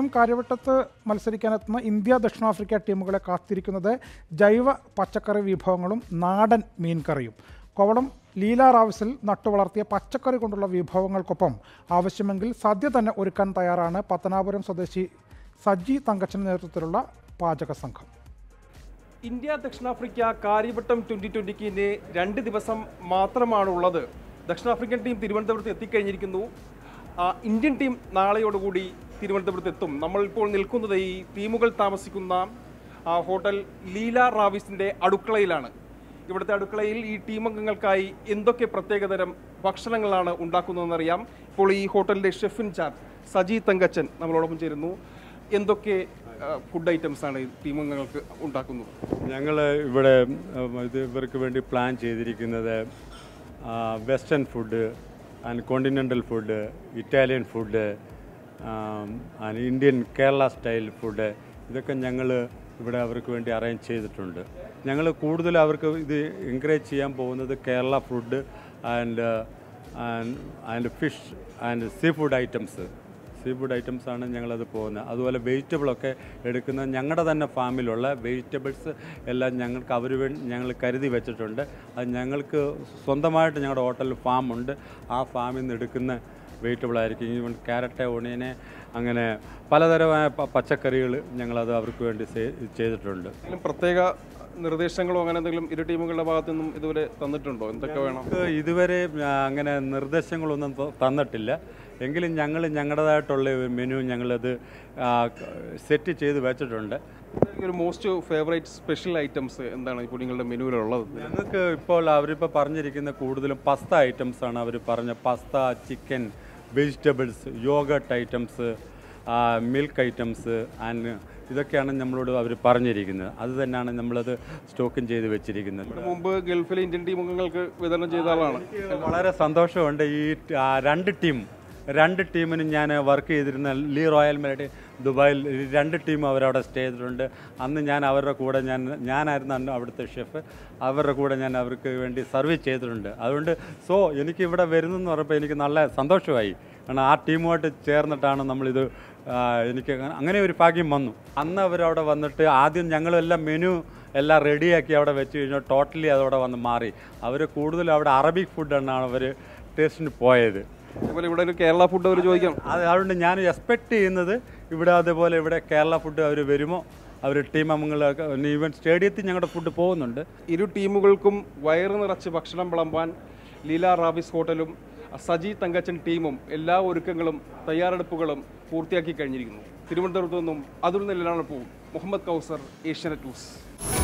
കാര്യവട്ടത്ത് മത്സരിക്കാനെത്തുന്ന India ദക്ഷിണാഫ്രിക്ക ടീമുകളെ കാത്തിരിക്കുന്നത് ജൈവ പച്ചക്കറി വിഭവങ്ങളും നാടൻ മീൻകറിയും കോവളം ലീല റാവിസിൽ നട്ടുവളർത്തിയ പച്ചക്കറി കൊണ്ടുള്ള വിഭവങ്ങൾക്കൊപ്പം ആവശ്യമെങ്കിൽ സദ്യ തന്നെ ഒരുക്കാൻ തയ്യാറാണ് പത്തനാപുരം സ്വദേശി സജ്ജി തങ്കച്ചൻ്റെ നേതൃത്വത്തിലുള്ള പാചക സംഘം ഇന്ത്യ ദക്ഷിണാഫ്രിക്ക കാര്യവട്ടം ട്വന്റി ട്വന്റിക്ക് ഇനി രണ്ട് ദിവസം മാത്രമാണ് ഉള്ളത് ദക്ഷിണാഫ്രിക്കൻ ടീം തിരുവനന്തപുരത്ത് എത്തിക്കഴിഞ്ഞിരിക്കുന്നു ആ, ഇന്ത്യൻ ടീം നാളെയോടുകൂടി തിരുവനന്തപുരത്ത് എത്തും നമ്മൾ ഇപ്പോൾ നിൽക്കുന്നത് ഈ ടീമുകൾ താമസിക്കുന്ന ആ, ഹോട്ടൽ ലീല റാവിസിന്റെ അടുക്കളയിലാണ് ഇവിടുത്തെ അടുക്കളയിൽ ഈ ടീം അംഗങ്ങൾക്കായി എന്തൊക്കെ പ്രത്യേകതരം ഭക്ഷണങ്ങളാണ് ഉണ്ടാക്കുന്നതെന്നറിയാം ഇപ്പോൾ ഈ ഹോട്ടലിന്റെ ഷെഫ് ഇൻചാർജ് സജി തങ്കച്ചൻ നമ്മളോടൊപ്പം ചേരുന്നു എന്തൊക്കെ ഫുഡ് ഐറ്റംസ് ആണ് ഈ ടീം അംഗങ്ങൾക്ക് ഉണ്ടാക്കുന്നത് ഞങ്ങൾ ഇവിടെ ഉം, ഇത് ഇവർക്ക് വേണ്ടി പ്ലാൻ ചെയ്തിരിക്കുന്നത് western food and continental food Italian food and Indian Kerala style food ഇതൊക്കെ ഞങ്ങൾ ഇവിടെ അവർക്ക് വേണ്ടി അറേഞ്ച് ചെയ്തിട്ടുണ്ട് ഞങ്ങൾ കൂടുതൽ അവർക്ക് ഇത് എൻകറേജ് ചെയ്യാൻ പോകുന്നത് Kerala food and and fish and sea food items sea food items ആണ് ഞങ്ങളത് പോകുന്നത് അതുപോലെ വെജിറ്റബിളൊക്കെ എടുക്കുന്ന ഞങ്ങളുടെ തന്നെ ഫാമിലുള്ള വെജിറ്റബിൾസ് എല്ലാം ഞങ്ങൾക്ക് അവർ വേണ്ടി ഞങ്ങൾ കരുതി വെച്ചിട്ടുണ്ട് അത് ഞങ്ങൾക്ക് സ്വന്തമായിട്ട് ഞങ്ങളുടെ ഹോട്ടലിൽ ഫാമുണ്ട് ആ ഫാമിൽ നിന്ന് എടുക്കുന്ന വെജിറ്റബിൾ ആയിരിക്കും ഈവൻ ക്യാരറ്റ് ഓണിയനെ അങ്ങനെ പലതരമായ പ- പച്ചക്കറികൾ ഞങ്ങളത് അവർക്ക് വേണ്ടി സേ- ചെയ്തിട്ടുണ്ട് എന്തെങ്കിലും പ്രത്യേക നിർദ്ദേശങ്ങളോ അങ്ങനെ എന്തെങ്കിലും ഇരു ടീമുകളുടെ ഭാഗത്തു നിന്നും ഇതുവരെ തന്നിട്ടുണ്ടോ എന്തൊക്കെ വേണം നമുക്ക് ഇതുവരെ ആ, അങ്ങനെ നിർദ്ദേശങ്ങളൊന്നും ത- തന്നിട്ടില്ല എങ്കിലും ഞങ്ങൾ ഞങ്ങളുടേതായിട്ടുള്ള ഒരു മെനു ഞങ്ങളത് സെറ്റ് ചെയ്ത് വെച്ചിട്ടുണ്ട് ഒരു മോസ്റ്റ് ഫേവറേറ്റ് സ്പെഷ്യൽ ഐറ്റംസ് എന്താണ് ഇപ്പോൾ നിങ്ങളുടെ മെനുവിലുള്ളത് ഞങ്ങൾക്ക് ഇപ്പോൾ അവരിപ്പോൾ പറഞ്ഞിരിക്കുന്ന കൂടുതലും പസ്ത ഐറ്റംസ് ആണ് അവർ പറഞ്ഞ pasta chicken vegetables yogurt items milk items and ഇതൊക്കെയാണ് നമ്മളോട് അവർ പറഞ്ഞിരിക്കുന്നത് അത് തന്നെയാണ് നമ്മളത് സ്റ്റോക്കും ചെയ്ത് വെച്ചിരിക്കുന്നത് ഇതിനു മുമ്പ് ഗൾഫിലെ ഇന്ത്യൻ ടീം അംഗങ്ങൾക്ക് വിതരണം ചെയ്ത ആളാണ് എനിക്ക് വളരെ സന്തോഷമുണ്ട് ഈ ട്- ആ, രണ്ട് ടീം രണ്ട് ടീമിനും ഞാൻ വർക്ക് ചെയ്തിരുന്ന ലീ റോയൽ മെലഡി ദുബായിൽ ഈ രണ്ട് ടീം അവരവിടെ സ്റ്റേ ചെയ്തിട്ടുണ്ട് അന്ന് ഞാൻ അവരുടെ കൂടെ ഞാൻ ഞാനായിരുന്നു അന്ന് അവിടുത്തെ ഷെഫ് അവരുടെ കൂടെ ഞാൻ അവർക്ക് വേണ്ടി സർവീസ് ചെയ്തിട്ടുണ്ട് അതുകൊണ്ട് സോ എനിക്ക് ഇവിടെ വരുന്നെന്ന് പറഞ്ഞപ്പോൾ എനിക്ക് നല്ല സന്തോഷമായി കാരണം ആ ടീമുമായിട്ട് ചേർന്നിട്ടാണ് നമ്മളിത് ആ, എനിക്ക് അങ്ങനെ- അങ്ങനെ ഒരു ഭാഗ്യം വന്നു അന്ന് അവരവിടെ വന്നിട്ട് ആദ്യം ഞങ്ങളെല്ലാം മെനു എല്ലാം റെഡിയാക്കി അവിടെ വെച്ച് കഴിഞ്ഞാൽ ടോട്ടലി അതവിടെ വന്ന് മാറി അവർ കൂടുതലും അവിടെ അറബിക് ഫുഡാണ് അവർ ടേസ്റ്റിന് പോയത് അതുപോലെ ഇവിടെ ഒരു കേരള ഫുഡ് അവർ ചോദിക്കാം അത് അതുകൊണ്ട് ഞാൻ എക്സ്പെക്ട് ചെയ്യുന്നത് ഇവിടെ അതേപോലെ ഇവിടെ കേരള ഫുഡ് അവർ വരുമോ അവർ ടീം അംഗങ്ങളൊക്കെ ഈവൻ സ്റ്റേഡിയത്തിൽ ഞങ്ങളുടെ ഫുഡ് പോകുന്നുണ്ട് ഇരു ടീമുകൾക്കും വയറ് നിറച്ച് ഭക്ഷണം വിളമ്പാൻ ലീല റാവിസ് ഹോട്ടലും സജി തങ്കച്ചൻ ടീമും എല്ലാ ഒരുക്കങ്ങളും തയ്യാറെടുപ്പുകളും പൂർത്തിയാക്കി കഴിഞ്ഞിരിക്കുന്നു തിരുവനന്തപുരത്തു നിന്നും അതുൽ നെല്ലിലാണ് പോകും മുഹമ്മദ് കൗസർ ഏഷ്യാനെറ്റ് ന്യൂസ്